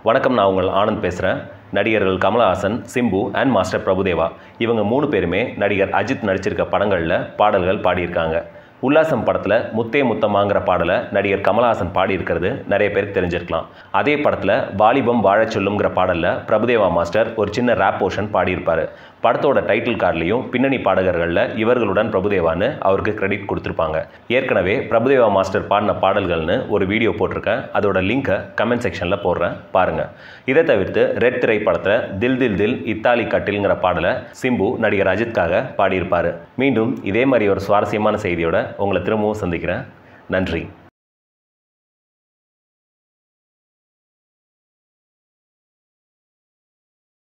வணக்கம் நான் உங்கள் ஆனந்த் பேசுகிறேன் நடிகர்கள் கமலஹாசன் சிம்பு அண்ட் மாஸ்டர் பிரபுதேவா இவங்க மூணு பேருமே நடிகர் அஜித் நடிச்சிருக்க படங்களில் பாடல்கள் பாடியிருக்காங்க உல்லாசம் படத்தில் முத்தே முத்தமாங்கிற பாடலை நடிகர் கமலஹாசன் பாடியிருக்கிறது நிறைய பேருக்கு தெரிஞ்சிருக்கலாம் அதே படத்தில் வாலிபம் வாழச் சொல்லுங்கிற பாடலில் பிரபுதேவா மாஸ்டர் ஒரு சின்ன ரேப் போர்ஷன் பாடியிருப்பார் படத்தோட டைட்டில் கார்ட்லேயும் பின்னணி பாடகர்களில் இவர்களுடன் பிரபுதேவான்னு அவருக்கு கிரெடிட் கொடுத்துருப்பாங்க ஏற்கனவே பிரபுதேவா மாஸ்டர் பாடின பாடல்கள்னு ஒரு வீடியோ போட்டிருக்கேன் அதோட லிங்கை கமெண்ட் செக்ஷனில் போடுறேன் பாருங்கள் இதை தவிர்த்து ரெட் திரைப்படத்தில் தில் தில் தில் இத்தாலி கட்டில்ங்கிற பாடலை சிம்பு நடிகர் அஜித்காக பாடியிருப்பார் மீண்டும் இதே மாதிரி ஒரு சுவாரஸ்யமான செய்தியோட உங்களை திரும்பவும் சந்திக்கிறேன் நன்றி